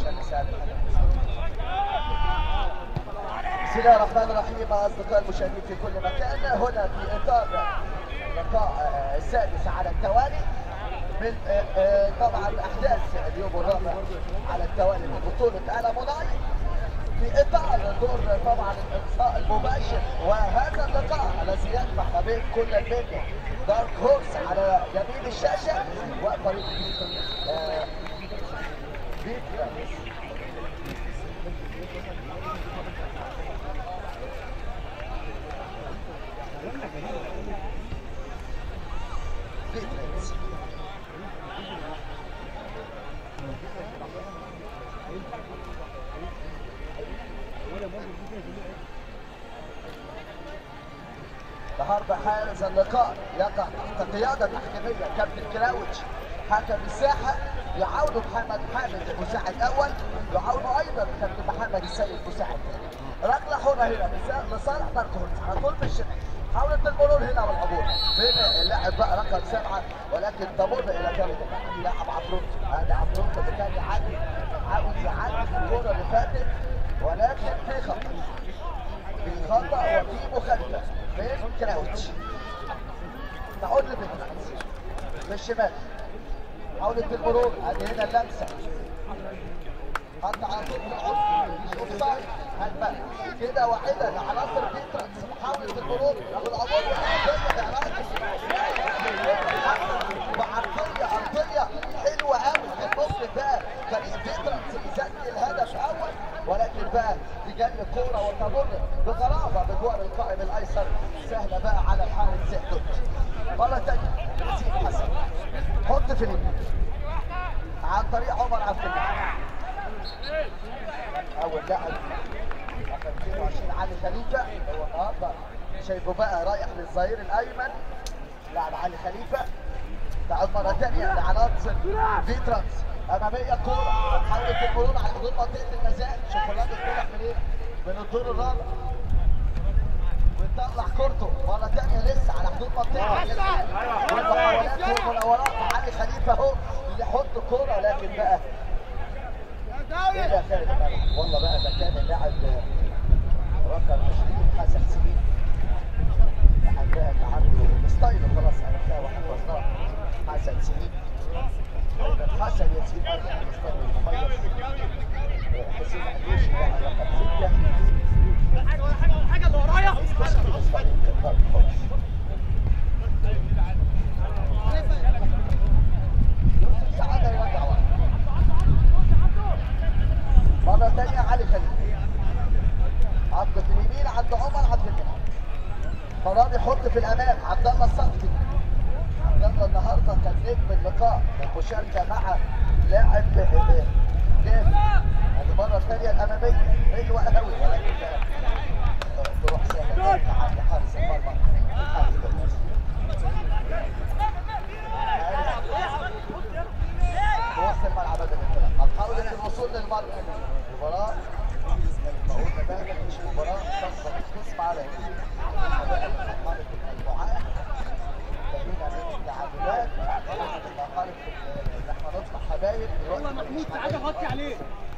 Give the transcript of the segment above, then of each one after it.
عشان نساعد بسم الله الرحمن الرحيم اصدقاء المشاهدين في كل مكان هنا في اطار اللقاء آه، السادس على التوالي من آه، آه، طبعا احداث اليوم الرابع على التوالي من بطوله الموناي في اطار دور طبعا الاقصاء المباشر وهذا اللقاء الذي يجمع ما بين كل من دارك هورس على يمين الشاشه وفريق آه، بيترا بيترا النهارده حارس اللقاء يقع تحت قياده تحكيميه كابتن كراوتش حكم الساحه يعاون محمد حامد مساعد اول يعاون ايضا كابتن محمد السيد مساعد ثاني ركله حره هنا لس- لصالح ماركوز هتقول في الشمال حاولت المرور هنا والعبور بين اللاعب بقى رقم سبعه ولكن تمر الى جانب اللاعب عفروت هذا عفروت اللي كان يعدي عاوز يعدي في الكوره اللي فاتت ولكن في خطا في خطا وفي مخالفه من كراوتش تعود لبنتنس في الشمال حاولت المرور ادي هنا اللمسه حط على طول في العمق مش اوفسايد هل كده واحده لعناصر بيترنس محاوله المرور والعبور وعرضيه عرضيه حلوه قوي في النص بقى فريق بيترنس يسجل الهدف اول ولكن بقى تجل كوره وتمر بغرابه بجوار القائم الايسر سهله بقى على الحارس سعدوت مره ثانيه ياسين حسن حط في اليمين عن طريق عمر عبد الله اول لاعب رقم 22 علي خليفه هو النهارده شايفه بقى رايح للظهير الايمن لاعب علي خليفه تعود مره ثانيه لعناصر فيترانس اماميه كوره حاولت المرور على حدود منطقه النزال شوفوا لابس كوره منين من الدور الرابع ويطلع كورته مره ثانيه لسه على حدود منطقه النزال والمحاولات والمناورات علي خليفه اهو يحط كوره لكن بقى الى خارج الملعب والله بقى ده كان اللاعب رقم 20 حسن سليم لاعب بقى اللي عنده ستايله خلاص عرفناه وحفظناه حسن سليم ايضا حسن ياسين ايضا ستايله المميز حسين عدوشي لاعب رقم 6 حاجه اللي ورايا تشكيل ستايل كتاب خالص يوسف سعاده يرجع واحد مرة تانية علي خليل عبد في اليمين عند عمر عبد المنعم فراد يحط في الامام عبد الله الصفتي عبد الله النهارده كان نجم اللقاء المشاركه مع لاعب جاف هذه مرة ثانية الأمامية حلوة قوي ولكن بقى تروح سهلة عند حارس المرمى الحارس بالنص في وسط الملعب هذا الانطلاق محاولة الوصول للمرمى مباراة بقول بقى مش مباراة تنظر الخصم على مرحلة المجموعات بقينا من التعادلات مرحلة ان احنا نطلع حبايب والله محمود تعالى غطي عليه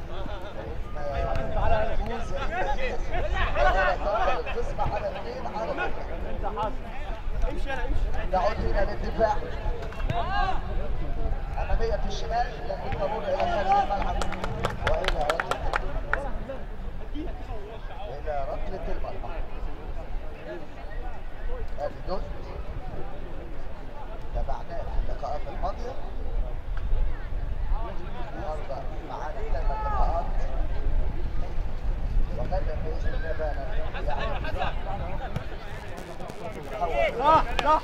تعالى نفوز الخصم على اثنين على انت حاضر امشي انا امشي نعود هنا للدفاع أمامية في الشمال لكن تمر إلى خارج الملعب وإلى ركلة إلى ركلة المرمى هذه دول تابعناه في اللقاءات الماضية النهارده معانا ثلاث لقاءات وغدا بإذن الله بقى يعني صح صح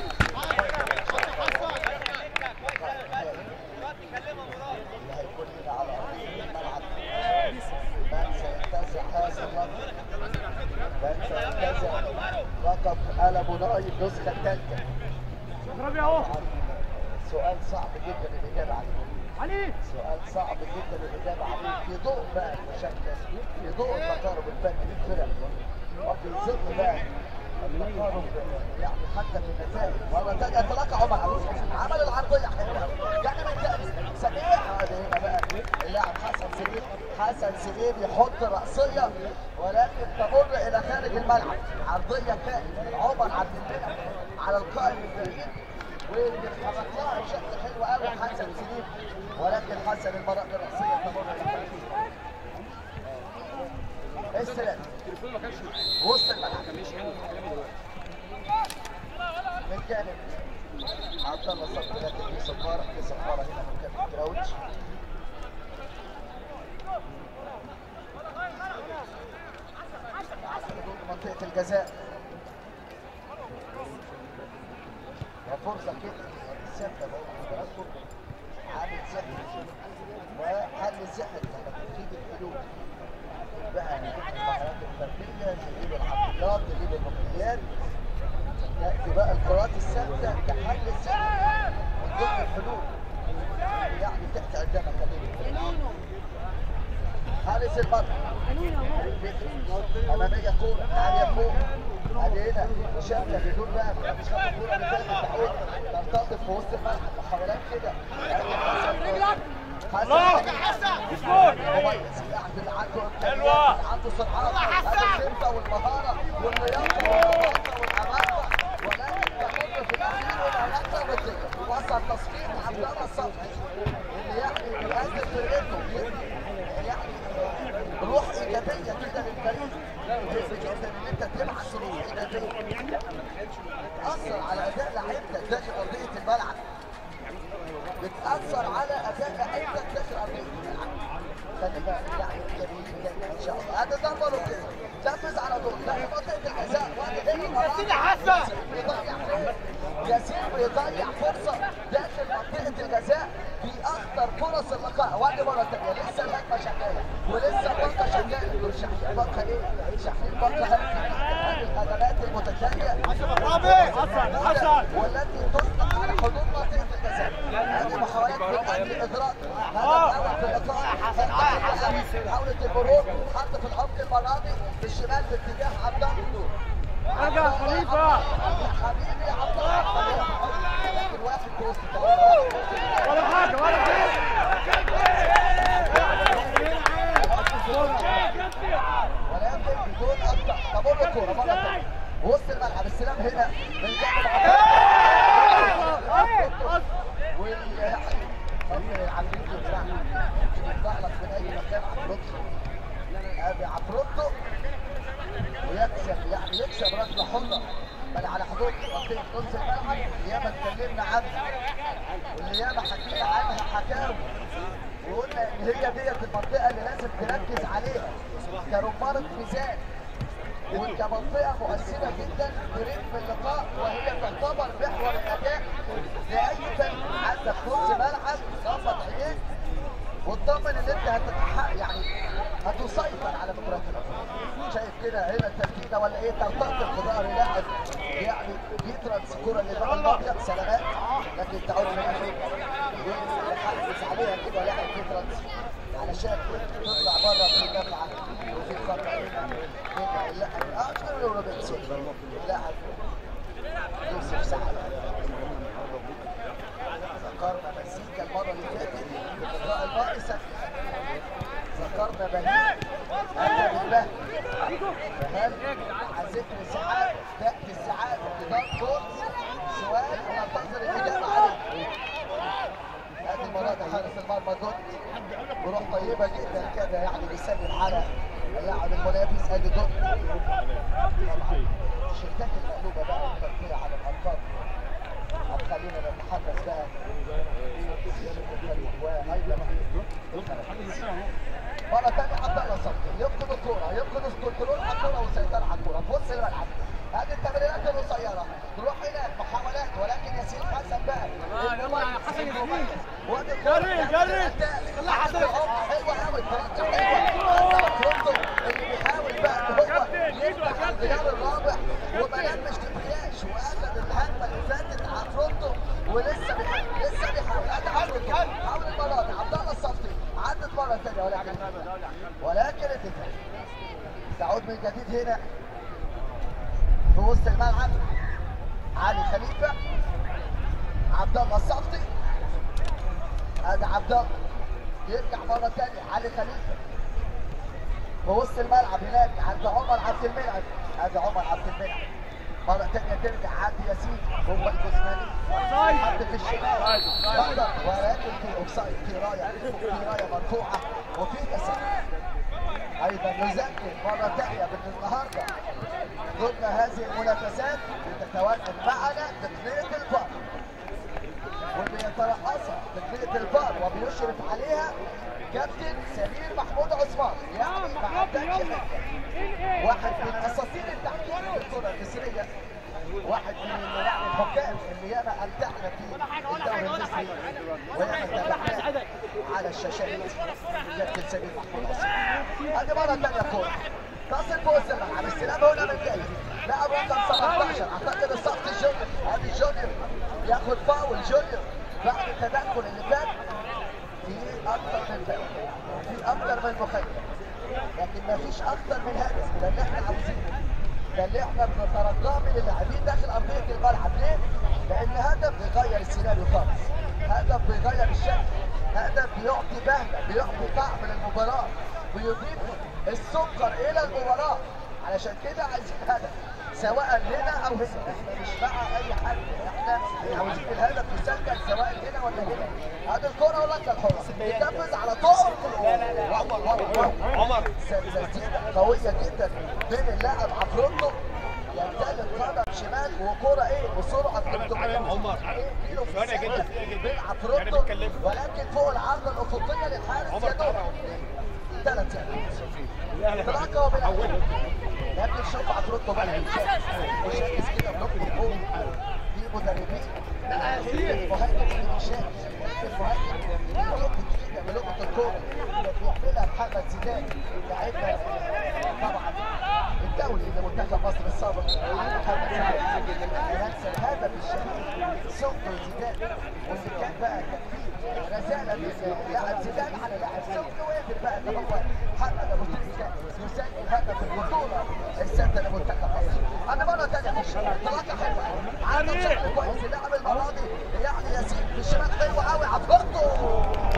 اللي هيكون هنا على ارضيه الملعب من سينتزع هذا اللقب من سينتزع لقب الابوناي النسخه الثالثه اضرب اهو سؤال صعب جدا الاجابه عليه علي سؤال صعب جدا الاجابه عليه في ضوء بقى المشاركه في ضوء التقارب الفني للفرق وفي ظل بقى التقارب يعني حتى في النتائج مره ثانيه تلقى عمر عبد الحسن عمل العرضيه حلوه جانب الثاني سميع هذا هنا بقى اللاعب حسن سميع حسن سليم يحط رأسية ولكن تمر إلى خارج الملعب عرضية كانت من عمر عبد المنعم على القائم البعيد وبيتحرك لها بشكل حلو قوي حسن سليم ولكن حسن المرة دي رأسية تمر إلى خارج السلام وسط الملعب من جانب عبد الله صبري لكن في صفاره في صفاره هنا من كابتن كراوتش حدود منطقه الجزاء وفرصه كده ثابته بقول لحضراتكم عامل سحر وحل سحر لما تفيد الحلول بقى المهارات الفرديه تجيب العرضيات تجيب الركنيات تأتي بقى الكرات الثابتة كحل السحر من ضمن الحلول يعني تأتي عندما كلمة حارس المرمى أمامية كورة عالية فوق ادي هنا شاملة بدون بقى مش خاطر الكورة اللي فاتت تعود ترتطم في وسط الملعب محاولات كده حسن مميز يعني عنده حلوة. عنده سرعات عنده الخفة والمهارة واللياقة واللياقة والأمانة ولكن تمر في الأخير إلى لحظة بطيئة وصل تصفيق عبد الله الصبحي اللي يعني بيقدم فرقته بيدي يعني روح إيجابية كده للفريق مهم جدا إن أنت تبعث روح إيجابية تأثر على أداء لعيبتك داخل أرضية الملعب بتأثر على أداء لعيبتك داخل أرضية الملعب خلي بالك يعني جميل جدا ان شاء الله هذا ضربه ركنيه نفذ على طول لا منطقه الجزاء وادي هنا ياسين حسن. بيضيع ياسين بيضيع فرصه داخل منطقه الجزاء في اخطر فرص اللقاء وادي مره ثانيه لسه الهجمه شغاله ولسه الباقه شغاله دول شاحنين باقه ايه؟ شاحنين باقه هذه الهجمات المتتاليه حسن حسن والتي تطلق على حدود منطقه الجزاء هذه محاولات من اجل ادراك هذا الاول في اللقاء محاوله المرور حط في العمق المرادي بالشمال في اتجاه عبد الله ارجع خليفه يا حبيبي يا عبد الله لكن واحد في وسط ولا حاجه ولا حاجه ولكن بدون اكتر تمر الكوره مره ثانيه وسط الملعب السلام هنا من جانب واليعني عاملين دفاع يطلع لك من اي مكان عفروتو ادي عفروتو ويكسب يعني يكسب ركله حره بل على حدود منطقه نص الملعب ياما اتكلمنا عنها واللي ياما حكينا عنها حكاوي وقلنا ان هي ديت المنطقه اللي لازم تركز عليها كرمانه ميزان وكمنطقه مؤثره جدا في رتم اللقاء وهي تعتبر محور الاداء لاي فريق عندك نص ملعب غمض عينيك واطمن ان انت هتتحقق يعني هتسيطر على مباراه الأفضل. شايف كده هنا التركيزه ولا ايه ترتقي في ظهر لاعب يعني يترنس الكره اللي بقى الابيض سلامات لكن تعود من ايه يحافظ عليها كده لاعب يترنس علشان تطلع بره في دفعه وفي خطا هنا هنا اللاعب اكثر من روبنسون اللاعب يوسف سعد ذكرنا مزيكا المره اللي فاتت في اللقاء البائسه ذكرنا بهيج أتى بالبهج فهل مع ذكر سعادة تأتي السعادة بدار فوز سؤال وننتظر الإجابة عليه هذه المرة دي حارس المرمى دوت بروح طيبة جدا كده يعني بيسلم على اللاعب المنافس ادي دوت طبعا الشركات المقلوبة بقى المبنية على الأرقام هتخلينا نتحدث بقى وايضا مرة ثانية عبد الله صبري يفقد الكورة يفقد الكنترول على الكورة والسيطرة على الكورة في وسط الملعب هذه التمريرات القصيرة تروح هناك محاولات ولكن ياسين حسن بقى المميز حسن المميز وادي جري، جري. يلا حسن حلوة قوي الثلاثة حلوة عفروتو اللي بيحاول بقى ان هو يفتح الخيار الرابع وما لمش تبرياش واخد الهجمة اللي فاتت عفروتو ولسه بيحاول لسه بيحاول ادي عفروتو حاول المرة دي عبد الله الصفتي عدت مرة ثانية ولكن ولكن الدفاع تعود من جديد هنا في وسط الملعب علي خليفة عبد الله الصفتي ادي عبد الله يرجع مرة ثانية علي خليفة في وسط الملعب هناك عند عمر عبد المنعم ادي عمر عبد المنعم مرة تانية ترجع عبد ياسين هو الجسماني حد في الشمال خطر ولكن في اوفسايد في راية في راية مرفوعة وفي تسلل ايضا نذكر مرة تانية بان النهاردة ضمن هذه المنافسات بتتواجد معنا تقنية الفار واللي يترأسها تقنية الفار وبيشرف عليها كابتن سمير محمود عثمان يعني ما عندكش حاجة واحد من اساطير التحكيم في الكرة المصرية واحد من يعني الحكام اللي ياما امتعنا في الدوري المصري وياما تابعناه على الشاشات كابتن سمير محمود عثمان هذه مرة ثانية كورة تصل فوق الملعب استلام هنا من جاي لاعب رقم 17 اعتقد الصف الجونيور ادي جونيور ياخد فاول جونيور بعد التدخل اللي فات في اكتر من فاول في اكتر من مخيم لكن ما فيش اكتر من هدف ده اللي احنا عاوزينه ده اللي احنا بنترجاه من اللاعبين داخل ارضيه الملعب ليه؟ لان هدف بيغير السيناريو خالص هدف بيغير الشكل هدف بيعطي بهجه بيعطي طعم للمباراه بيضيف السكر الى المباراه علشان كده عايزين هدف سواء هنا او هنا احنا مش مع اي حد احنا عاوزين الهدف يسجل سواء هنا ولا هنا هذه الكره ولا انت الحره ينفذ على طول عمر عمر تسديده قويه جدا من اللاعب عفروتو يمتلك قدم شمال وكرة ايه بسرعة 300 عمر. كيلو في ثواني يا الثانية جدع. من يعني عفروتو بتكلمه. ولكن فوق العرضة الأفقية للحارس عمر يا دوب طبعا. ثلاث يعني تراكم وبالعكس لكن شوف عفروتو بقى مشاكس مشاكس كده بلوك الهجوم في مدربين في مهاجم اللي مشاكس في المهاجم بلوك كده بلوكة الكورة اللي بيعملها محمد زيدان لاعبنا طبعا الدولي لمنتخب مصر السابق محمد زيدان ينسى الهدف الشهير سوق زيدان واللي كان بقى تكفير رسالة من لاعب زيدان على لاعب سوق وقدر بقى ان هو محمد ابو تريكة يسجل هدف البطولة السادسة لمنتخب مصر. أنا مرة تانية في الشمال انطلاقة حلوة عنده بشكل كويس اللاعب المرة دي يعني ياسين في الشمال حلو قوي عفروتو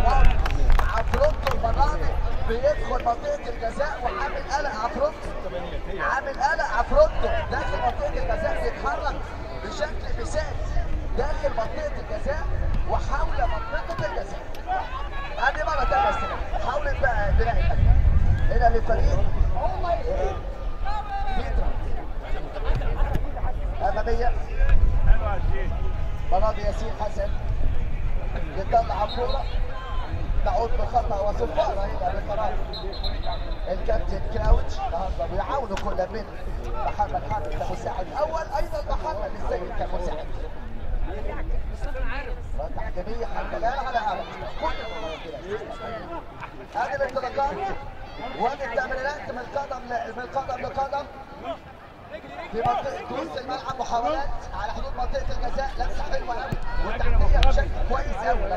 عفروتو المرة دي بيدخل منطقة الجزاء وعامل قلق عفروتو عامل قلق عفروتو داخل منطقة الجزاء بيتحرك بشكل مثالي داخل منطقة الجزاء وحول منطقة الجزاء هذه مرة تانية استلام حاولت بقى بناء الهجمة هنا للفريق بيترا أمامية مناضي ياسين حسن يطلع الكورة تعود بخطأ وصفارة هنا بقرار الكابتن كراوتش النهارده بيعاونوا كل من محمد حامد كمساعد أول أيضا محمد السيد كمساعد تحكيمية حتى لا على أعلى كل المناطق هذه الانطلاقات وهذه التمريرات من قدم ل- من قدم لقدم في منطقة وسط الملعب محاولات على حدود منطقة الجزاء لمسة حلوة قوي والتحكيمية بشكل كويس قوي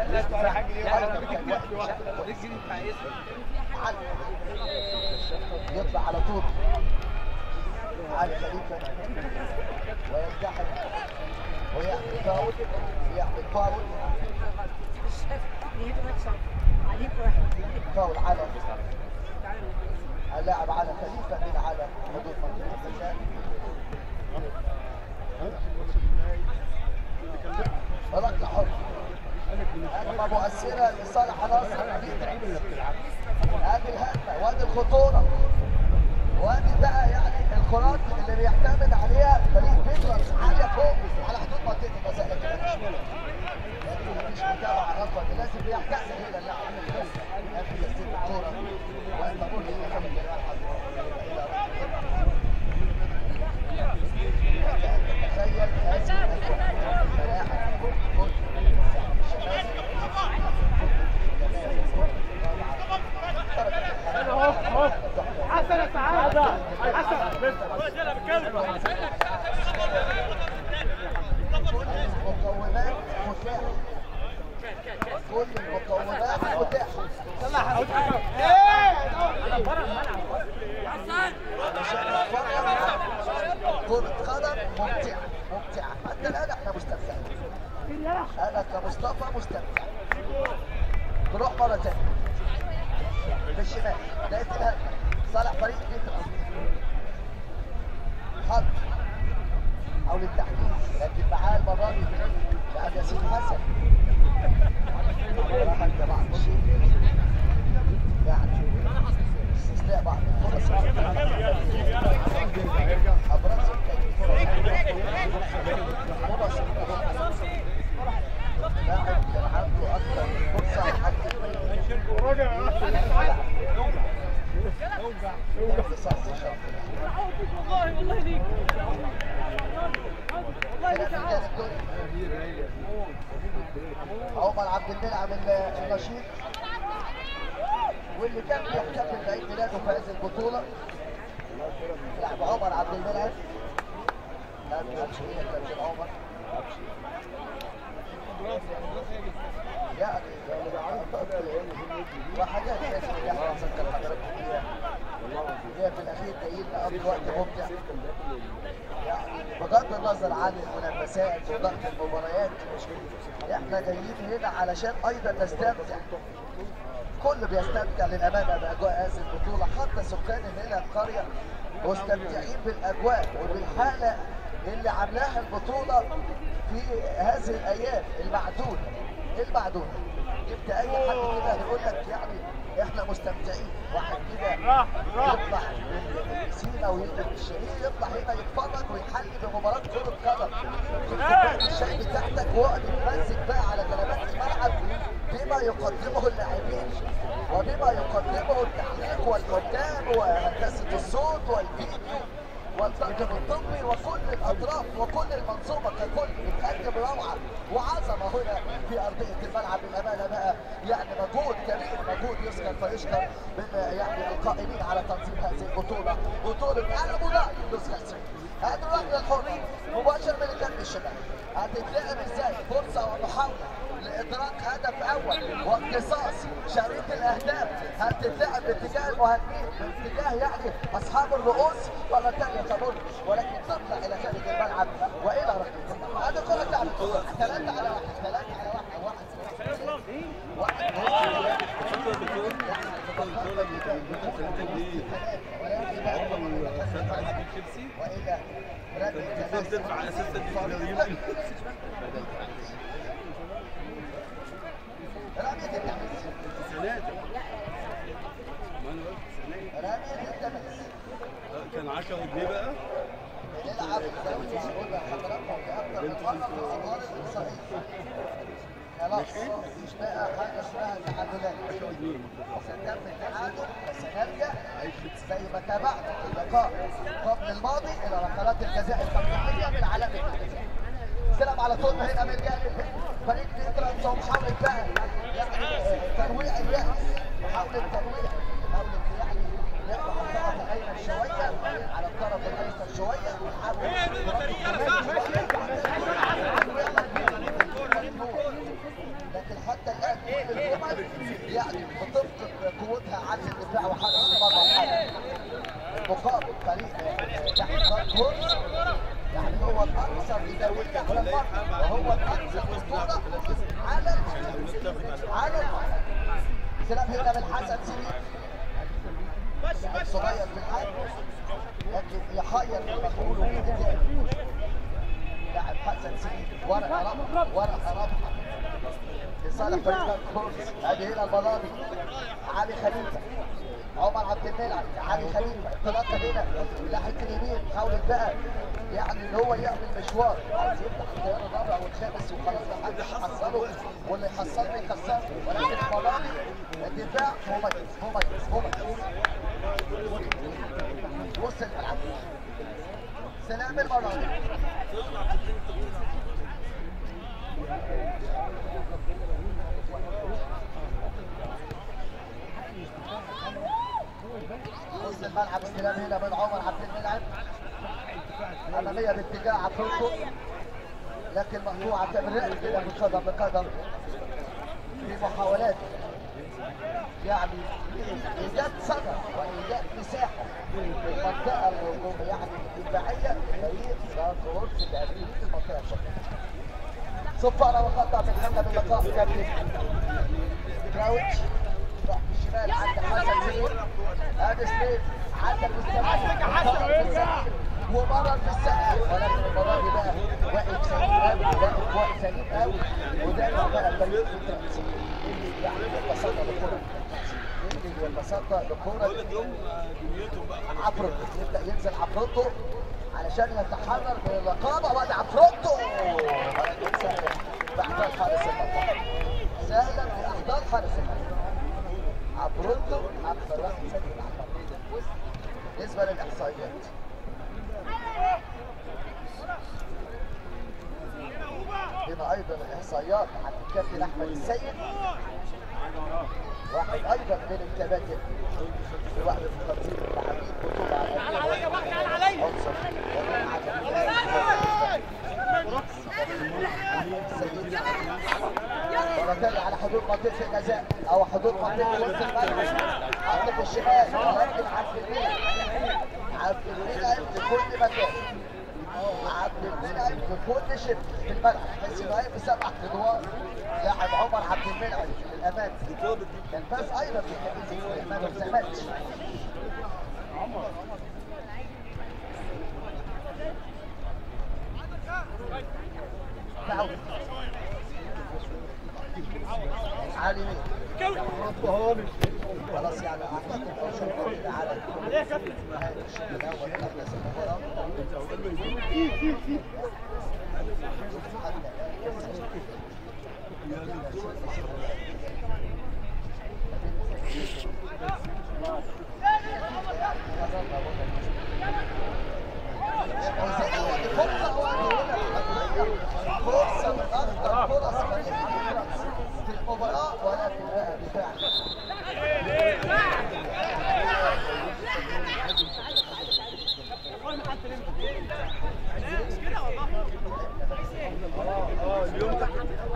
علي يطلع على طول علي خليفة ويلتحق ويعمل فاول يعمل فاول فاول على اللاعب على خليفة من على حدود منطقة الجزاء ركلة حر هجمة مؤثرة لصالح ناصر ادي الهجمة وادي الخطورة وادي بقى يعني الكرات اللي بيعتمد عليها فريق بيترس عالية فوق على حدود منطقة الجزاء لكن مفيش لكن مفيش متابعة غلطة لازم يعتمد هنا اللاعب قبل يسيب الكورة وينتظر الى تخيل هذه الملاعب حسن يا سعادة حسن المقومات متاحة كل المقومات متاحة كرة قدم ممتعة ممتعة حتى الآن احنا مستمتعين أنا كمصطفى مستمتع تروح مرة تانية في الشمال بداية الهجمة صالح فريق بيتر خط او للتحديد لكن معاه المره دي لاعب ياسين حسن راح عند بعض الشيء يعني استثناء بعض الفرص ابرز فرص لاعب كان عنده اكثر من فرصه حتى والله والله ليك والله ليك عارف عمر عبد المنعم النشيط واللي كان بيحتفل بعيد ميلاده في هذه البطوله لاعب عمر عبد المنعم لاعب الشهير كابتن عمر يعني وحاجات لازم يعني نذكر حضرتك بيها هي في الاخير جايين نقضي وقت ممتع يعني بغض النظر عن المنافسات وضغط المباريات احنا جايين هنا علشان ايضا نستمتع كل بيستمتع للامانه باجواء هذه البطوله حتى سكان هنا القريه مستمتعين بالاجواء وبالحاله اللي عاملاها البطوله في هذه الايام المعدوده المعدوده جبت اي حد كده يقول لك يعني احنا مستمتعين واحد كده راح راح يطلع من السينا ويجي من الشهير يطلع هنا يتفرج ويحلي بمباراه كره قدم كوبايه الشاي بتاعتك واقعد تمسك بقى على كلمات الملعب بما يقدمه اللاعبين وبما يقدمه التحقيق والحكام وهندسه الصوت والفيديو والطاقم الطبي وكل الاطراف وكل المنظومه ككل بتقدم روعه وعظمه هنا في ارضيه الملعب بالامانه بقى يعني مجهود كبير مجهود يذكر فيشكر من يعني القائمين على تنظيم هذه البطوله بطوله المضاعف النسخه السنه هذا الرجل الحر مباشر من الجنب الشمالي هتتلعب ازاي فرصه ومحاوله لادراك هدف اول واقتصاص شريط الاهداف هتتلعب باتجاه المهاجمين باتجاه يعني اصحاب الرؤوس ولا تانية تمر ولكن تطلع الى خارج الملعب والى ركله هذه كره لعبت ثلاثه على واحد ثلاثه على واحد واحد والى رمي تدفع على اساس الرياضيين رمية التماس سنات ما انا قلت سنات رمية التماس كان 10 جنيه بقى نلعب زي ما قلنا حضراتكم في اكتر من مره في الصغار الاقصائيه خلاص مفيش بقى حاجه اسمها تعادلات ستم التعادل بس نرجع زي ما تابعنا اللقاء قبل الماضي الى ركلات الجزاء التقليديه من علامه الجزاء سلام على طول هنا من جانب فريق بيترنس ومحاولة بقى يعني ترويع اليأس محاولة ترويع محاولة يعني لعبة على الطرف الأيمن شوية على الطرف الأيسر شوية لكن حتى الآن كل الجمل يعني بتفقد قوتها عن الدفاع وحركة المرمى الحالي مقابل فريق تحت كاركور يعني هو الاكثر تداولا على المرمى وهو الاكثر خطوره على على المرمى سلام هنا من حسن سليم لاعب صغير في الحجم لكن يحير المفعول بالقتال لاعب حسن سليم ورقه رابحه ورقه رابحه لصالح فريق كورس ادي هنا المضارب علي خليفه عمر عبد المنعم علي خليفه انطلاقه هنا ناحيه اليمين حاولت بقى يعني ان هو يعمل مشوار عايز يفتح التيار الرابع والخامس وخلاص ما حدش يحصله واللي يحصله يخسره ولكن المضارب الدفاع مميز مميز مميز وسط الملعب سلام المضارب وسط الملعب استلام هنا من عمر عبد المنعم اماميه باتجاه عفروتو لكن مقطوعه تمرير كده من قدم لقدم في محاولات يعني ايجاد صدى وايجاد مساحه في المنطقه الهجوميه يعني الدفاعيه فريق سانتورس تقريبا في المنطقه الشرقيه صفاره وخطا من حكم اللقاء كابتن كراوتش راح في الشمال عند حسن سليم ادي سليم لقاء الكوره بقول لك يوم دنيتهم بقى خلاص عفروتو يبدا ينزل عفروتو علشان يتحرر من اللقابه وادي عفروتو ولكن سهلا باحضان حارس المرمى سهلا باحضان حارس المرمى عفروتو اكثر واحد سجل على المرمى بالنسبه للاحصائيات هنا ايضا الاحصائيات عن الكابتن احمد السيد واحد ايضا من الكباتن في واحد من تنظيم اللاعبين بطوله عالميه عنصر ولكن على حدود منطقه الجزاء او حدود منطقه وسط الملعب عندك الشمال ولكن عبد المنعم عبد المنعم في كل مكان عبد المنعم في كل شبر في الملعب بس انه بسبع ادوار لاعب عمر عبد المنعم في الامان كان فاز ايضا في الحديث في الامان والزمالك تعود علي مين خلاص يعني اعتقد لو شفنا كده على نهايه الشوط الاول من احداث المباراه فرصة من أكثر فرص فريق فرنسا في المباراة ولكن بقى دفاع اه اليوم ده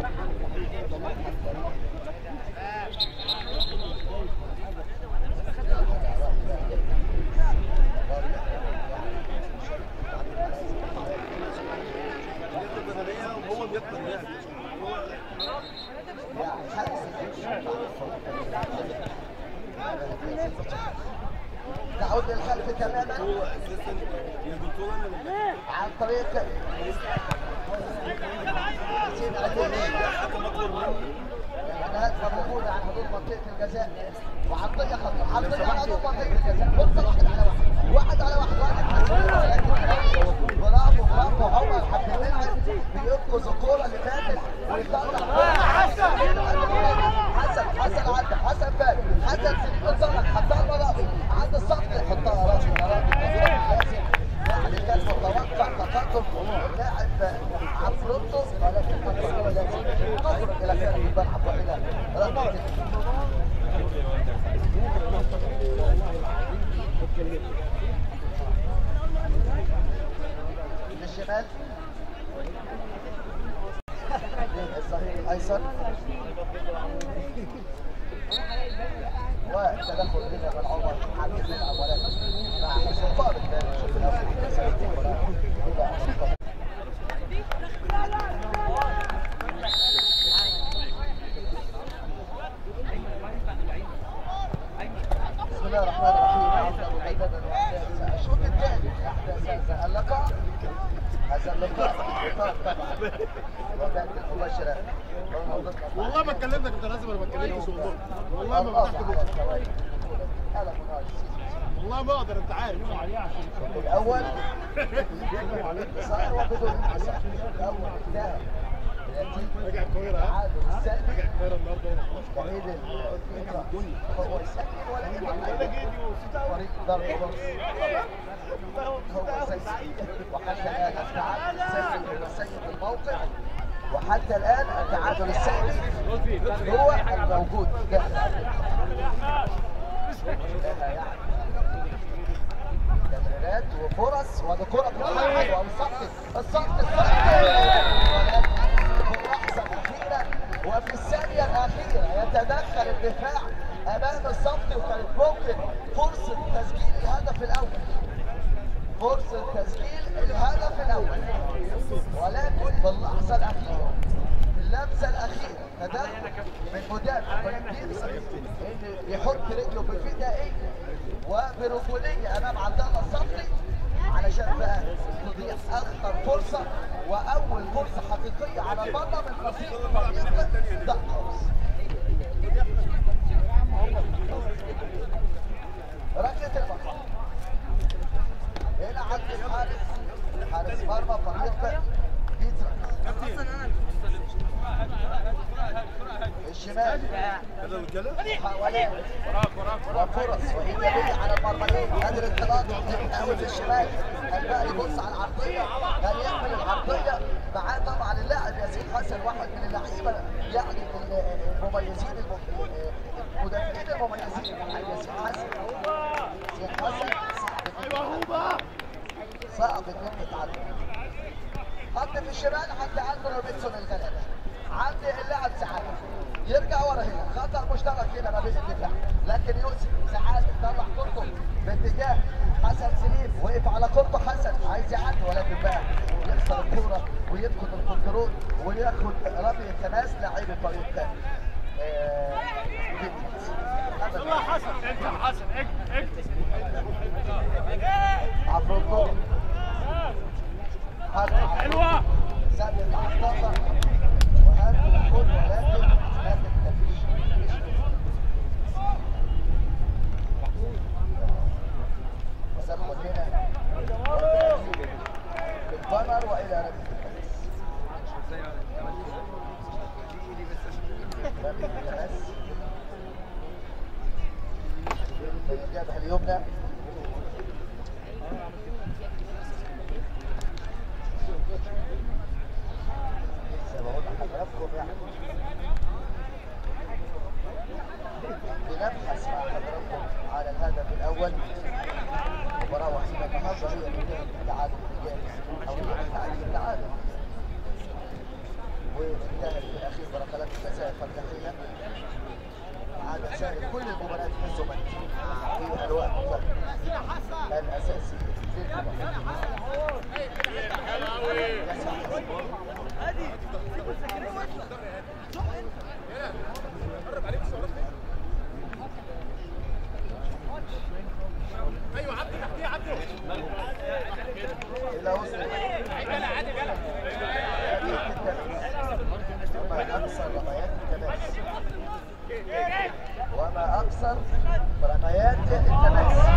بياخد بدنيه وهو بياخد لعب هو يعني حارس تعود للخلف تماما هو اساسا يا دكتور انا اللي عن طريق سيد عدوية حكم اكبر مني الهجمة موجودة عن حدود منطقة الجزاء وعطية خطر عطية على حدود منطقة الجزاء فرصة واحد على واحد واحد على واحد ولكن برافو برافو عمر عبد المنعم بينقذ الكورة اللي فاتت ويطلع حسن حسن حسن عدى حسن فات حسن سليم الزلط حطها المرابي عند السطح حطها راسي مرابي لازم يعني كان متوقع تقدم اللاعب عفروتو ولكن الكرة لازم تخرج الى خارج الملعب والى ركله للشمال الظهير الايسر وتدخل هنا من عمر عبد المنعم ولكن مع سلطان الثاني شوف الاول سيتم الى سلطان بسم الله الرحمن الرحيم نبدا مجددا واحداث الشوط الثاني احداث هذا اللقاء هذا اللقاء لقاء طبعا وكانت المباشره والله ما اتكلمتك انت لازم انا ما اتكلمتش والله والله ما الله فتحت على بقى الثواني هلا منار والله ما اقدر انت عارف الشوط الاول انتصار وبدون انتصار الشوط الاول انتهى بنتيجه راجع القاهره ها تعادل سلبي راجع القاهره النهارده بعيد الفكره هو يسجل ولكن فريق ضرب رأس هو سيد وحتى الآن التعادل السلبي هو سيد الموقع وحتى الآن التعادل السلبي هو الموجود داخل تمريرات وفرص وادي كرة بتطلع حلوة والصف الصف الصف في اللحظة الأخيرة وفي الثانية الأخيرة يتدخل الدفاع أمام الصف وكانت ممكن فرصة تسجيل الهدف الأول فرصة تسجيل الهدف الأول ولكن في اللحظة الأخيرة في اللمسة الأخيرة تدخل من مدافع بيمسك إن يحط رجله بفدائية وبرجولية أمام عبد الله الصفري علشان بقى تضيع أخطر فرصة وأول فرصة حقيقية على المرمى من نصيب فريق دقوس عندك بيترا الشمال كده رجاله محاولات وفرص وايجابيه على المرميين قادر انطلاق قوي في الشمال الباقي يبص على العرضيه هل يعمل العرضيه معاه طبعا اللاعب ياسين حسن واحد من اللعيبه يعني المميزين الم- المدافعين المميزين ياسين حسن ياسين حسن صعب ان انت تعدي حط في الشمال حتى عنده روبنسون الغلابه عند اللاعب سعاده يرجع ورا هنا خطر مشترك هنا ما بين الدفاع لكن يوسف سعاده طلع كورته باتجاه حسن سليم وقف على كورته حسن عايز يعدي ولكن بقى يخسر الكوره ويدخل الكنترول وياخد رمي التماس لعيب الفريق الثاني آه، جديد. أبداً. حسن انت حسن اكتب عفروتو حلوة سدد عطافة وهات الكل ولكن هات التفيش وسخن هنا بالبنر والى رمي التماس رمي التماس من الجبهة اليمنى زي ما قلنا حضراتكم يعني بنبحث مع حضراتكم على الهدف الاول مباراة وحيدة النهارده هي بداية التعادل الإيجابي أو هي التعادل التعادل وانتهت في الأخير بركلات الجزاء الفتحية عادة سائر كل المباريات حسمت في الوقت الأساسي للمباراة يا سعد. إلى وصل وما أكثر رميات التماس وما أكثر رميات التماس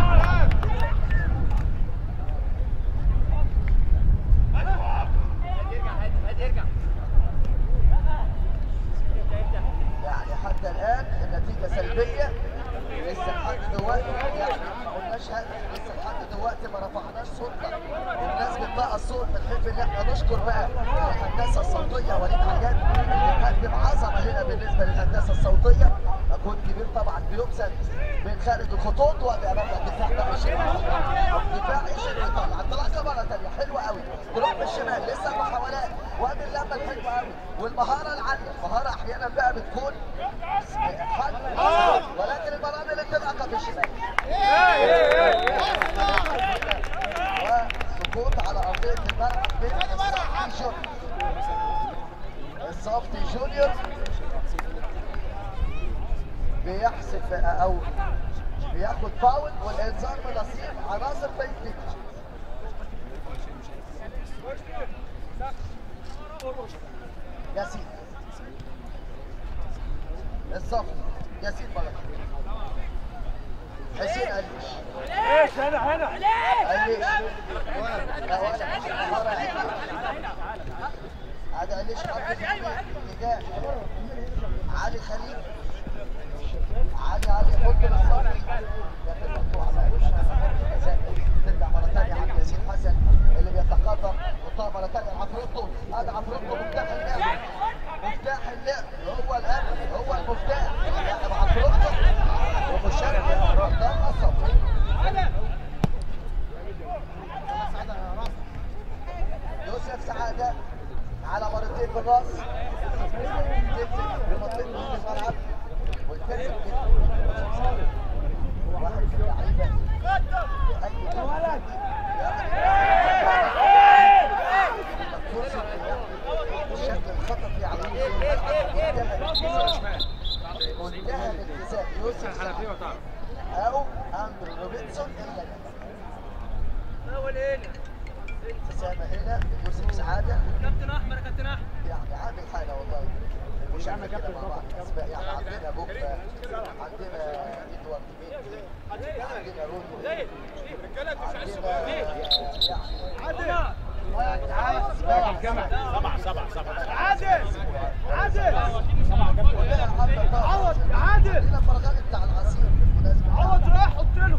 يعني حتى الآن النتيجة سلبية لسه لحد دلوقتي يعني ما قلناش هدف لسه لحد دلوقتي ما رفعناش صوتنا بمناسبة بقى الصوت بنحب ان احنا نشكر بقى الهندسة الصوتية وليد حاجات بتقدم عظمة هنا بالنسبة للهندسة الصوتية مجهود كبير طبعا بيبذل من خارج الخطوط وبأمام الدفاع بقى يشيل الدفاع يشيل ويطلع انطلاقة مرة تانية حلوة قوي تروح بالشمال لسه المحاولات وادي اللمة الحلوة قوي والمهارة العالية المهارة أحيانا بقى بتكون حل ولكن المرامي اللي بتبقى في الشمال وسقوط على ارضيه الملعب من الصافي جونيور الصافي جونيور بيحسب او بياخد فاول والانذار من نصيب عناصر بنفيكا ياسين الصافي ياسين بلد حسين قليش ايش هنا هنا قليش لا ولا مهارة هذا قليش حط في الاتجاه علي خليل علي علي حط للصافي لكن مقطوعة ما يقولش ترجع مرة ثانية عند ياسين حسن اللي بيتقدم وطلع مرة ثانية عفروتو هذا عفروتو مفتاح اللعب مفتاح اللعب هو الامل هو المفتاح لاعب عفروتو ومشارك قدام الصف يوسف سعادة على مرتين بالراس تنزل بمنطقة نص الملعب وتنزل كده واحد من اللعيبة أي ولد الشكل الخططي على منتهى الالتزام منتهى الالتزام يوسف سعادة أو أندرو روبنسون اللي ابتسامة هنا يوسف سعادة كابتن احمد يا كابتن احمد يعني عامل حالة والله مش عامل كده مع بعض أسماء يعني عندنا بكرة عندنا إدوارد ميدي عندنا رودو عندنا يعني سبعة سبعة سبعة عادل عادل كلها عدى عوض عادل هنا فرغاني بتاع العصير بالمناسبة عوض رايح حط له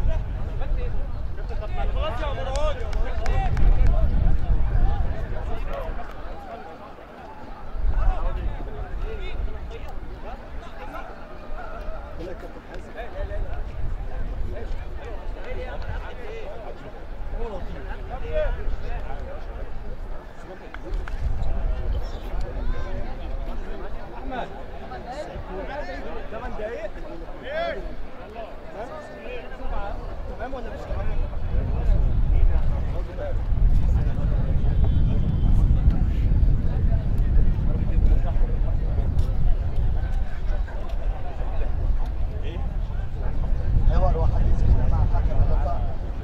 حوار وحديث كده مع حكم اللقاء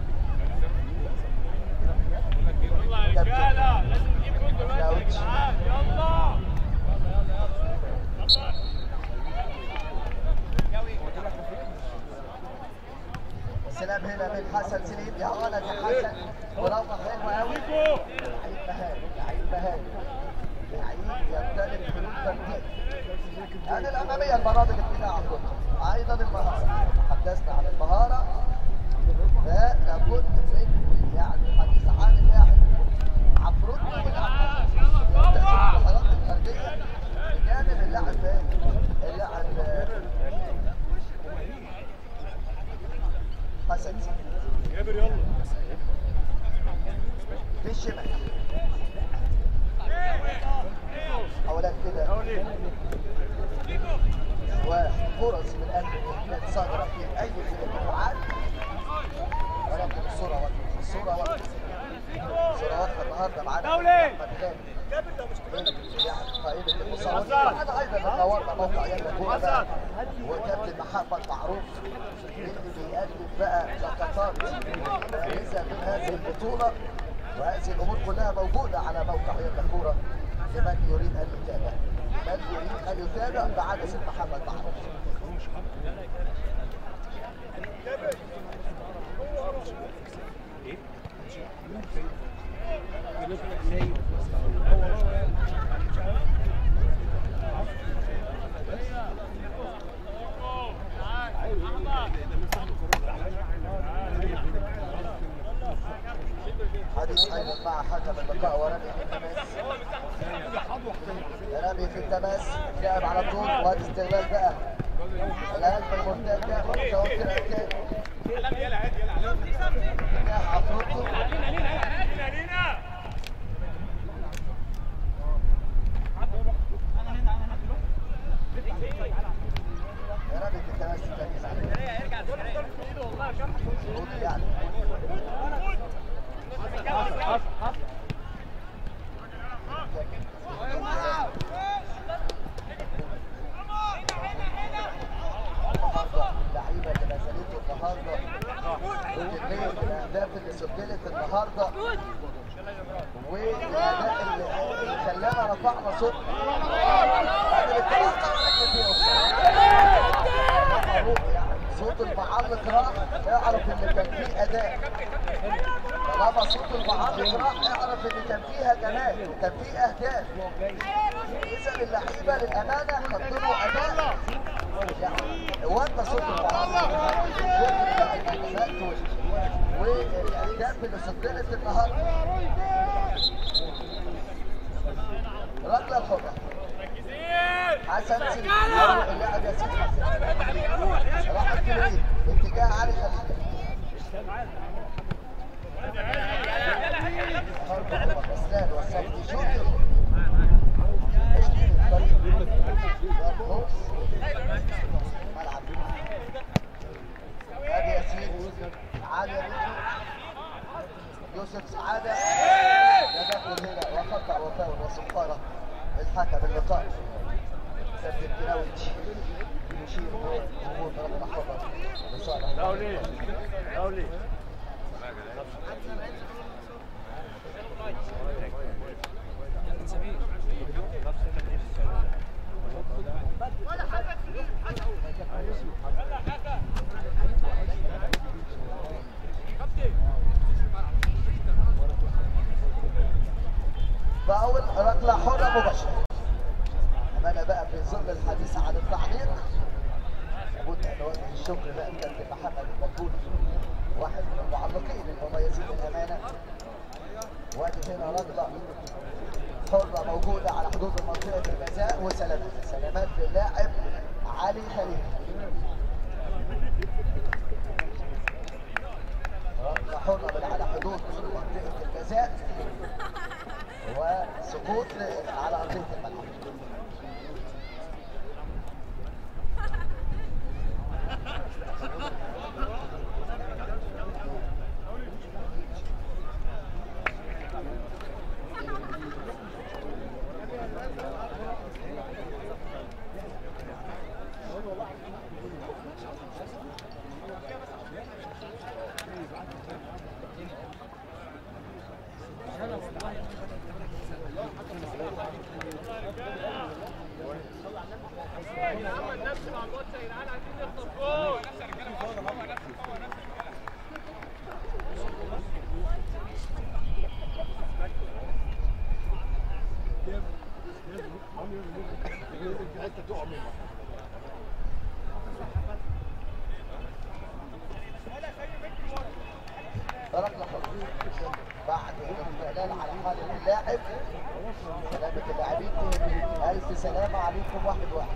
كابتن داوود سلام هنا من حسن سليم يا ولد يا حسن مراوغه حلوه قوي لعيب مهاري لعيب مهاري لعيب يمتلك حلول ترتيب هذه الاماميه المناطق الدفاع عندنا ايضا المهاره تحدثنا عن المهاره فلابد من يعني الحديث عن اللاعب عفروتو بيلعب يمتلك المهارات الفرديه بجانب اللاعب اللاعب حسن جابر يلا في الشمال حولات كده وفرص من قلب الإمكانيات صادرة في أي من المجموعات ولكن الصورة واضحة الصورة واضحة الصورة واضحة النهارده معانا دولي. أحمد غالي يعني قائمة المصورين وأنا أيضا نورنا موقع يلا كورة بقى وكابتن محمد معروف اللي بيقدم بقى لقطات بارزة من هذه البطولة وهذه الأمور كلها موجودة على موقع يلا كورة لمن يريد أن يتابع لمن يريد أن يتابع بعدسة محمد معروف حديث ايضا مع حكم اللقاء ورمي في التماس رمي في التماس لعب على طول وادي استغلال بقى الهجمه المرتده متوفر الكام نجاح عفروتو رمي في التماس الثاني شروط يعني النهارده اللعيبه اللي نزلته النهارده وكميه الاهداف اللي سجلت النهارده والاداء اللي اللي خلانا رفعنا صوتنا هذا الاتجاه طبعا فيه أوفسايد. معروف يعني صوت المعلق راح اعرف ان كان فيه اداء طالما صوت المعلق راح اعرف ان كان فيها جمال وكان فيه اهداف اذا اللعيبه للامانه قدموا اداء يعني وانت صوت المعلق والاهداف اللي سجلت النهارده ركله الحره حسن سيدي اللاعب ياسين حسن راحت كلمه اتجاه علي خليل اسنان والصفدي شوتر تشكيل الفريق يرقص ملعب ادي ياسين علي ريكو يوسف سعاده يدخل هنا وخطا وفاول وصفاره الحكم اللقاء كابتن كراويتش يشير بجمهور ربنا حفظ لصالح دولي دولي بقى ركله حره مباشره امانه بقى في ظل الحديث عن التعليق لابد ان نوجه الشكر بقى لكابتن محمد المجهول واحد من المعلقين المميزين للامانه وادي هنا ركله حرة موجودة على حدود منطقة الجزاء وسلامات سلامات للاعب علي خليل ركلة حرة من على حدود منطقة الجزاء وسقوط على أرضية الملعب ركلة حرة بعد الاستعلان على حالة اللاعب سلامة اللاعبين ألف سلامة عليكم واحد واحد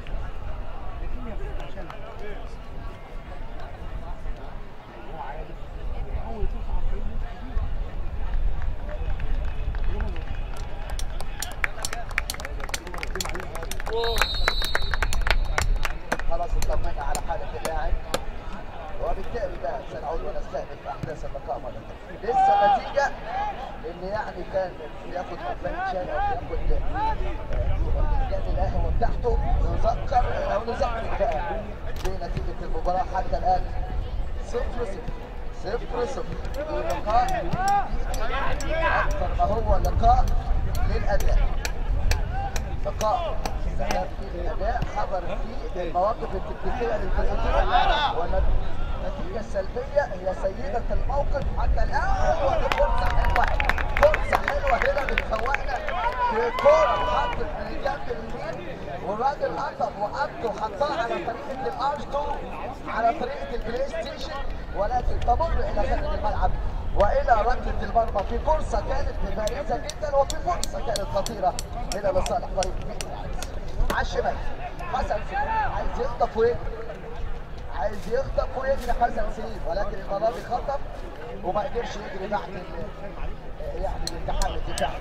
خلاص اطمنا على حالة اللاعب وبالتالي بقى سنعود ونستهدف احداث اللقاء مره ثانيه. لسه النتيجه اللي يعني كان ياخد كوبايه شاي او ياخد فنجان القهوه بتاعته نذكر او نذكر بقى بنتيجه المباراه حتى الان صفر صفر صفر صفر اللقاء اكثر ما هو لقاء للاداء لقاء ذهب فيه الاداء حضر فيه المواقف التكتيكيه للفرقتين والنتيجه السلبيه هي سيده الموقف حتى الان ودي فرصه حلوه فرصه حلوه هنا بتفوقنا في كوره اتحطت من الجنب اليمين والراجل قطب وقط وحطها على طريقه الارش 2 على طريقه البلاي ستيشن ولكن تمر الى خارج الملعب والى ركله المرمى في فرصه كانت بارزه جدا وفي فرصه كانت خطيره هنا لصالح فريق ميدو على الشمال حسن سليم عايز يخطف ويجري عايز يخطف ويجري حسن سليم ولكن المره دي خطف وما قدرش يجري بعد ال- يعني الالتحام الدفاعي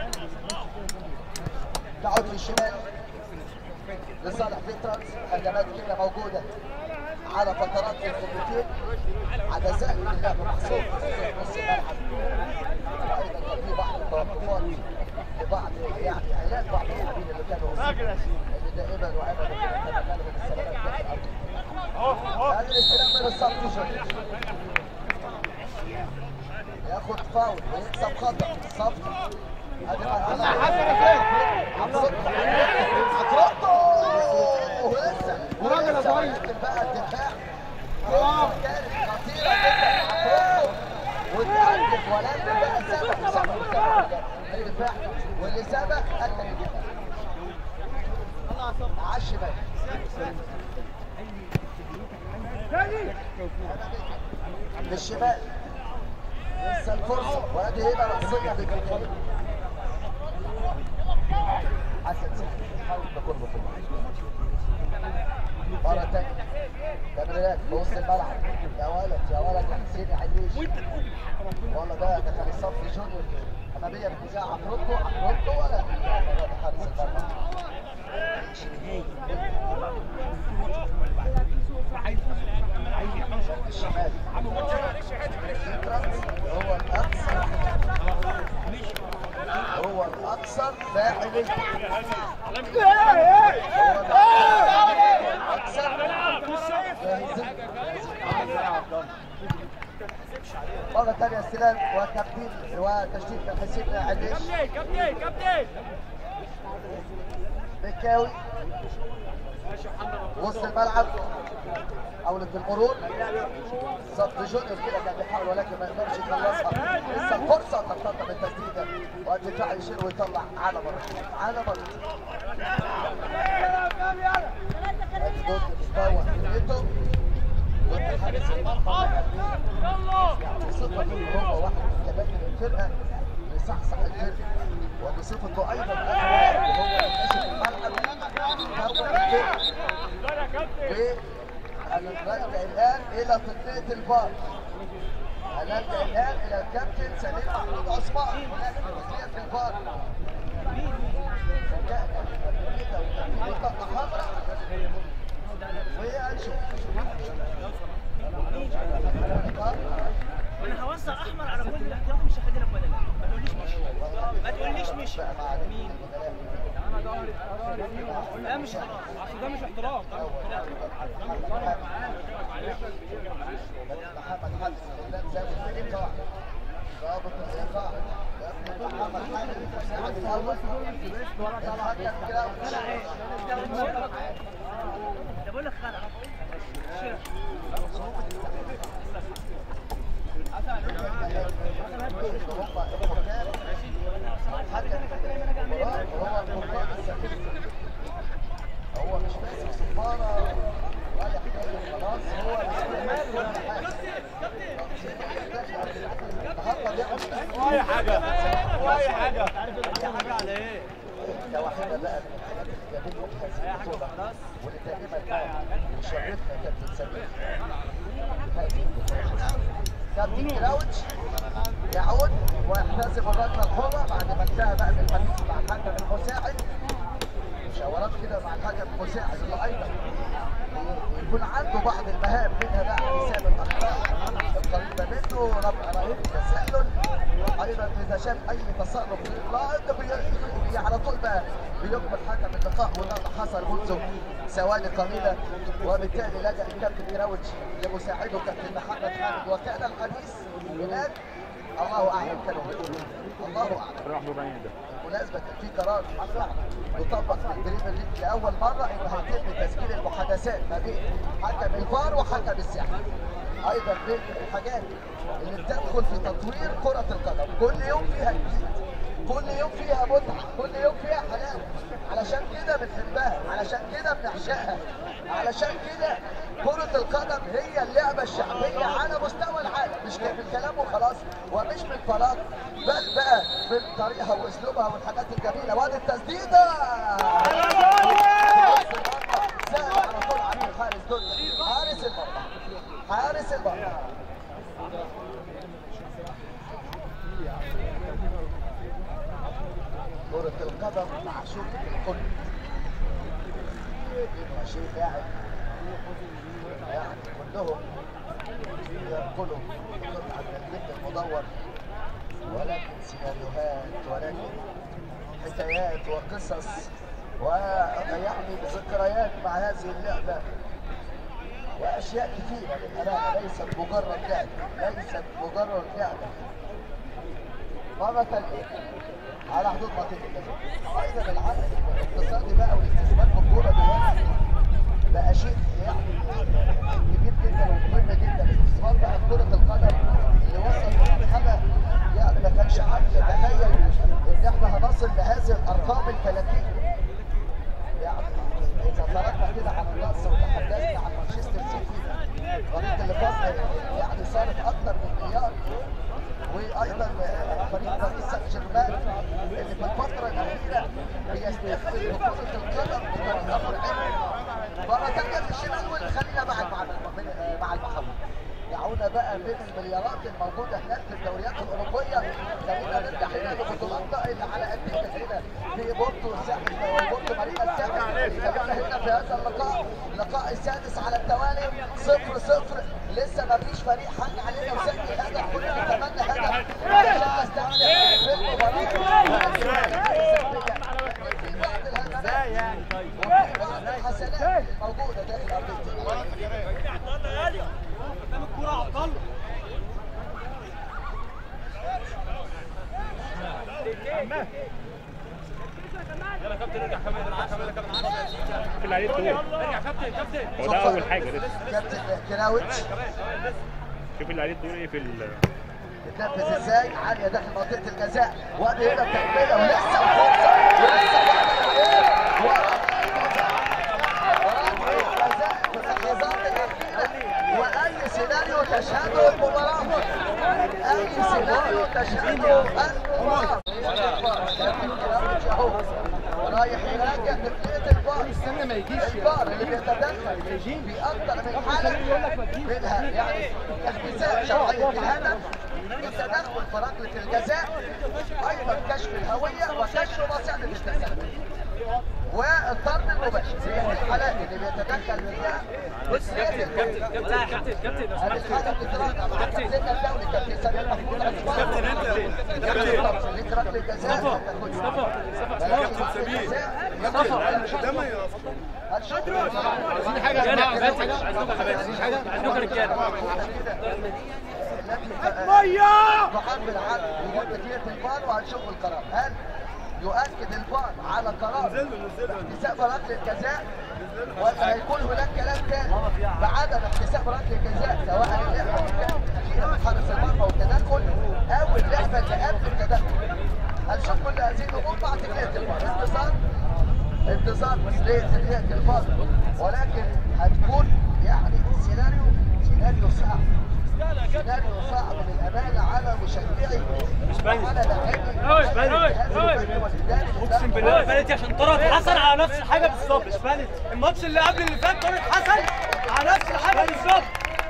تعود للشمال لصالح بيترانس هجمات كده موجوده على فترات في الخطوتين عدسات اللعب محصور في نص الملعب وايضا كان في بعض التوقفات لبعض يعني علاج بعض اللاعبين اللي كانوا اللي دائما وابدا نتمنى لهم السلامه داخل الارض هذا الاستلام من الصف جورج ياخد فاول ويكسب خطا صف هذه مرحله عبد الصدق عطرته ولسه وراجل صغير. بقى الدفاع كانت خطيره جدا عطرته وتأدب ولكن بقى سبق سبق سبق الدفاع واللي سبق أدى الدفاع على الشمال للشمال لسه الفرصة وادي هنا رأسية بجنيه حسن سيدي حاول تكون بطولة مرة تانية تمريرات في وسط الملعب يا ولد يا ولد يا حسين يا عيش والله ده ده كان الصف جونيور أمامية باتجاه عفروتو عفروتو ولا المرة دي حارس المرمى الشمال هو الأكثر هو الأكثر فاعلية مرة ثانية استلام وتبديل وتشتيت من حسين عليش كابتن كابتن مكاوي وسط الملعب حاولة المرور صد جونيور كده كان بيحاول ولكن ما يقدرش يخلصها لسه الفرصة ترتبط بالتسديدة والدفاع يشيل ويطلع على مرة على مرة ضد مستوى فرقته ضد حارس المرمى يعني صفة ان هو واحد من كباتن الفرقة بيصحصح الفرقة وبصفته ايضا انا وهو يكتشف الملعب هو الفرقة ونلجأ الآن إلى تقنية الفار هنلجأ الآن إلى الكابتن سليم محمود عثمان هناك تقنية الفار فجأنا كده وتقنية طاقة حمراء وهنشوف انا هوزع احمر على كل الاحتياط مش هخلينا ولا لا ما تقوليش مش ما تقوليش مش مين لا مش خلاص اصل ده مش احتراف محمد حمد قدام زاوية الإيقاع ضابط الإيقاع محمد حمد المساعد الأول الحكم كراوتش ده بقول لك خلع هو مش ماسك صفارة ولا حاجة خلاص هو ماسك كل حاجة النهارده بيعمل واي حاجه واي حاجه اي حاجه على ايه ده واحدة بقى من الحاجات اللي جابت لي هذه البطولة واللي دائما يشرفنا كابتن سمير هذه البطولة كابتن كراوتش يعود ويحتسب الركلة الحرة بعد ما انتهى بقى من الحديث مع الحكم المساعد مشاورات كده مع الحكم المساعد اللي ايضا يكون عنده بعض المهام منها بقى حساب الاخطاء القريبه منه رفع رأي التسلل ايضا اذا شاف اي تصرف لائق بي- بي- على طول بقى بيقبل حكم اللقاء وده اللي حصل منذ ثواني قليله وبالتالي لجا الكابتن كراوتش لمساعده كابتن محمد حامد وكان الحديث هناك الله اعلم كانوا الله اعلم بالمناسبة كان في قرار مطلع يطبق في البريمير ليج لأول مرة إنه هيتم تسجيل المحادثات ما بين حكم الفار وحكم الساحة. أيضا من الحاجات اللي بتدخل في تطوير كرة القدم، كل يوم فيها جديد. كل يوم فيها متعة، كل يوم فيها حلاوة. علشان كده بنحبها، علشان كده بنعشقها، علشان كده كرة القدم هي اللعبة الشعبية على مستوى العالم، مش بالكلام وخلاص، ومش من فراغ، بل بقى من طريقها واسلوبها والحاجات الجميلة، وادي التسديدة! سهل على طول عن الحارس دنيا، حارس المرمى، حارس المرمى. كرة القدم معشوقة الكل. 22 لاعب يعني كلهم ينقلوا قطعة من الجلد المدور ولكن سيناريوهات ولكن حكايات وقصص ويعني ذكريات مع هذه اللعبة وأشياء كثيرة للأمانة ليست مجرد لعبة ليست مجرد لعبة مرة ثانية على حدود منطقة الجزاء أيضا العامل الاقتصادي بقى والاستثمار في الكورة دلوقتي بقى شيء يعني كبير جدا ومهم جدا الاستثمار بقى في كرة القدم اللي وصل لمرحلة يعني ما كانش حد يتخيل ان احنا هنصل لهذه الارقام الفلكية يعني اذا تركنا كده على النص وتحدثنا عن مانشستر سيتي الفريق اللي فاز يعني صارت اكثر من مليار وايضا فريق باريس سان جيرمان اللي في الفتره الاخيره بيستقبل بطوله القدم بطريقه مرعبه مره ثانيه في الشمال واللي خلينا مع مع مع المحاور دعونا بقى بين المليارات الموجوده هناك في الدوريات الاوروبيه خلينا نرجع هنا لبطولاتنا اللي على قد كده هنا في بورتو الساحل بورتو مارينا الساحل خلينا هنا في هذا اللقاء اللقاء السادس على التوالي صفر صفر لسه ما فيش فريق حل علينا وسجل هدف كلنا نتمنى هدف عشان نستمتع بالمباراه في بعض الهدفات وفي بعض الحسنات الموجوده داخل ارضيه قدام الكوره عبد الله في اللي عليه الدور هو ده اول حاجه لسه كابتن كناوتش شوف اللي عليه الدور ايه في ال بتنفذ ازاي عاليه داخل منطقه الجزاء وادي هنا التكمله ولسه الفرصه ولسه واي سيناريو تشهده المباراه اي سيناريو تشهده المباراه رايح يراجع تقنيه الفار استنى ما يجيش الفار اللي بيتدخل في اكثر من حاله منها يعني احتساب شرعيه الهدف التدخل في ركله الجزاء ايضا كشف الهويه وكشف مصيده التسلل والطرد المباشر هي الحالات اللي بيتدخل فيها والسياسي كابتن كابتن كابتن هذه الحاله بتتراجع مع كابتن الدولي كابتن سامي محمود عثمان كابتن انت كابتن ليك ركله الجزاء كابتن سمير عايزين حاجه يا جماعه عايزين حاجه عايزين حاجه عندكم رجاله ميه محمد عبد وجود نتيجه الفار وهنشوف القرار هل يؤكد الفار على قرار احتساب ركله الجزاء ولا هيكون هناك كلام تاني بعدم احتساب ركله الجزاء سواء اللعبه اللي كانت الاخيره من حارس المرمى والتدخل او اللعبه اللي قبل التدخل هنشوف كل هذه الامور مع تقنيه الفار انتصار انتصار لتقنيه الفار ولكن هتكون يعني سيناريو سيناريو صعب سيناريو صعب للامانه على مشجعي مش باين على لاعبي اقسم بالله فاتت عشان طارق حسن على نفس الحاجه بالظبط مش فاتت الماتش اللي قبل اللي فات طارق حسن على نفس الحاجه بالظبط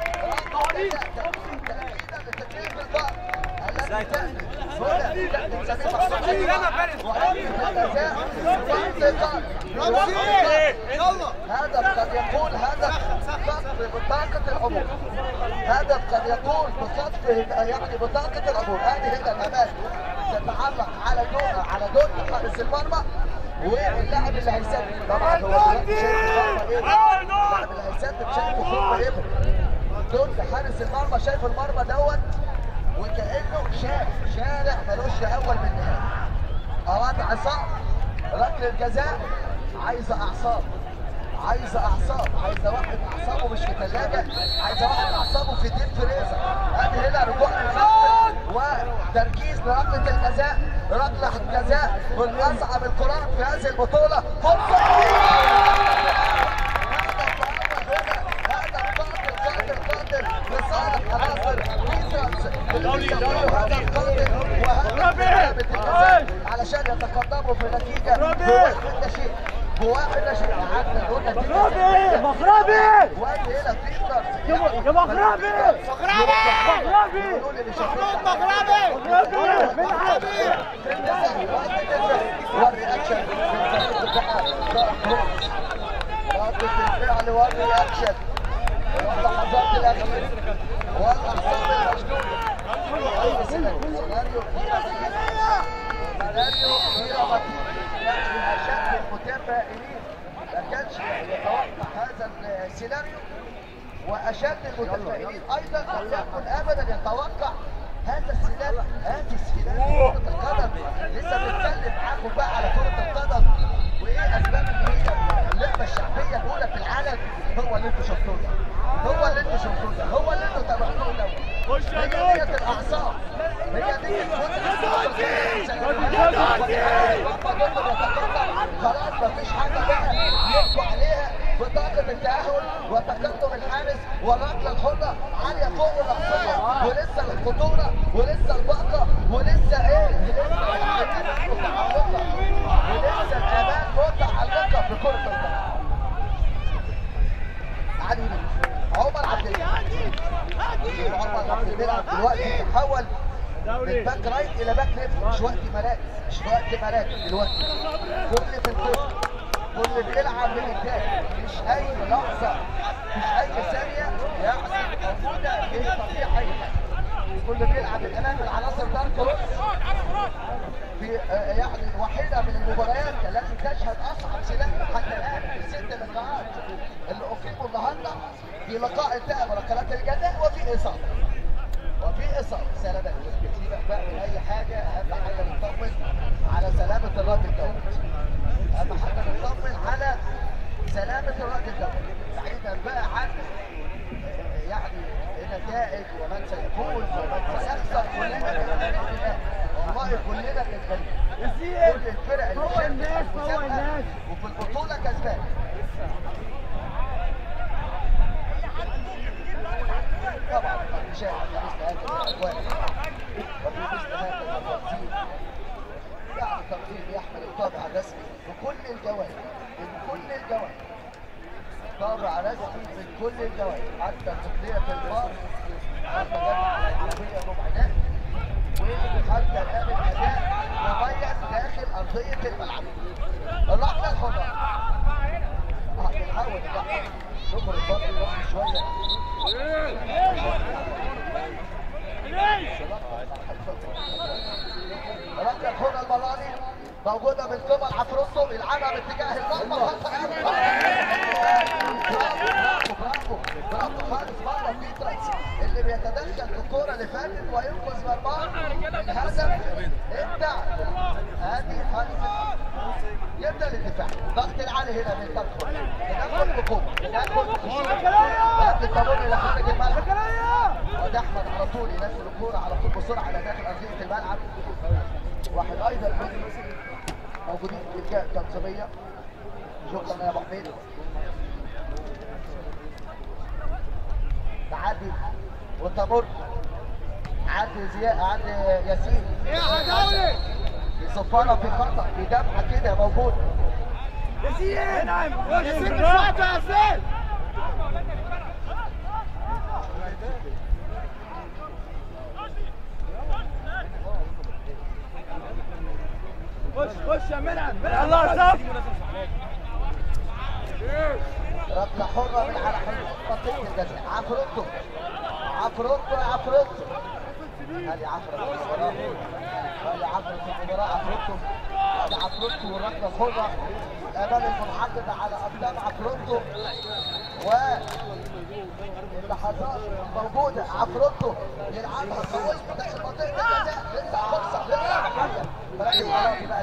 هدف قد يكون هدف صفر بطاقة العمر هدف قد يكون بصفر يعني بطاقة العمر هذه هنا الأمان تتعلق على دون على دون حارس المرمى واللاعب اللي هيسدد طبعا هو دلوقتي شايف المرمى ايه اللاعب اللي هيسدد شايفه فوق ايه دون حارس المرمى شايف المرمى دوت وكأنه شارع شارع ملوش أول من نهاية وضع صعب ركل الجزاء عايزة أعصاب عايزة أعصاب عايزة واحد أعصابه مش في ثلاجة عايزة واحد أعصابه في ديب فريزر أدي هنا رجوع للخط وتركيز لركلة الجزاء ركلة الجزاء من أصعب الكرات في هذه البطولة فرصة علشان يتقدموا في نتيجة بواحد شيء بواحد شيء عدنا نقول نتيجة مغربي وادي هنا بيقدر يا مغربي مغربي مغربي مغربي ملعب والرياكشن ردة الفعل والرياكشن واللحظات الأخيرة والأعصاب المشدودة أي سيناريو سيناريو سيناريو غير متين يعني أشد المتفائلين ما كانش يتوقع هذا السيناريو واشد المتفائلين ايضا لم يكن ابدا يتوقع هذا السيناريو هذه السيناريو كرة القدم لسه بنتكلم معاكم بقى على كرة القدم وايه اسباب ان هي اللعبة الشعبية الاولى في العالم هو اللي انتوا شفتوه ده هو اللي انتوا شفتوه ده هو اللي انتوا تابعتوه ده هي ديت الاعصاب هي ديت خلاص مفيش حاجة بقى يبقوا عليها بطاقة التأهل وتقدم الحارس والركلة الحرة عالية فوق الرأسية ولسه الخطورة ولسه البقة ولسه ايه؟ ولسه الأمان متعلقة ولسه الأمان متعلقة في كرة القدم. علي عمر عبد المنعم عمر عبد المنعم دلوقتي تحول من باك رايت الى باك ليفت مش وقت مراكز مش وقت مراكز دلوقتي كل في الكوره كل بيلعب من قدام مش اي لحظه مش اي ثانيه يعني موجوده يستطيع اي حاجه كل بيلعب الامام العناصر دارك روس في آه، يعني واحده من المباريات التي تشهد اصعب سلاح حتى الان في الست لقاءات اللي اقيموا النهارده في لقاء انتهى بركلات الجزاء وفي اصابه وفي اصابه سلامات سيبك بقى من اي حاجه اهم حاجه نطمن على سلامه الراجل دوت اهم سيخسر كلنا كالفريق والله كلنا كالفريق كل الفرق اللي هو الناس، شاركت في هو المسابقة الناس. وفي البطولة كسبان طبعا قد نشاهد مثل هذه الاجواء وفي مثل هذا التنظيم يعني تنظيم يحمل الطابع الرسمي بكل الجوانب من كل الجوانب طابع رسمي من كل الجوانب حتى تقنية الفار حتى جامعة العربية ربع وحتى الآن الأداء مميز داخل أرضية الملعب اللحظة الحرة بيحاول يضحك شكر الفار يروح شوية ركب هنا البلاني موجوده من قبل عفروتو يلعبها باتجاه المرمى خطا برافو برافو برافو خالص مره بيترس اللي بيتدخل في الكوره اللي فاتت وينقذ مرماه من هدف ابدع ادي خالص يبدا الدفاع ضغط العالي هنا من تدخل تدخل بقوه تدخل بقوه القانون الى خارج الملعب وده احمد على طول ينزل الكوره على طول بسرعه الى داخل ارضيه الملعب واحد ايضا من موجودين في الجهه التنظيميه شكرا يا ابو حميد تعدي وتمر عدي زياد عدي ياسين يا عداوي في صفاره في خطا في دفعه كده موجود ياسين نعم ياسين بسرعته يا ياسين خش خش يا منعم منعم الله صف ركله حره من على حدود منطقه الجزاء عفروتو عفروتو يا عفروتو هذه عفره في المباراه هذه عفره في المباراه عفروتو هذه عفروتو والركله الحره الامام المنعقده على اقدام عفروتو و اللحظات موجوده عفروتو يلعبها قوي داخل منطقه الجزاء لسه فرصه لسه محمد فريق العراقي بقى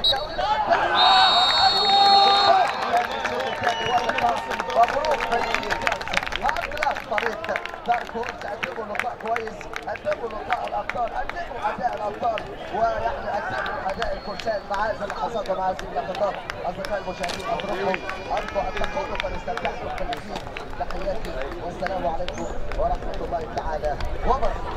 مبروك فريق هارد طريق داركون قدموا لقاء كويس قدموا لقاء الابطال قدموا اداء الابطال ويعني قدموا اداء الفرسان مع هذه اللحظات ومع هذه اللقطات اصدقائي المشاهدين اترككم ارجو ان تكونوا قد استمتعتم بالكثير تحياتي والسلام عليكم ورحمه الله تعالى وبركاته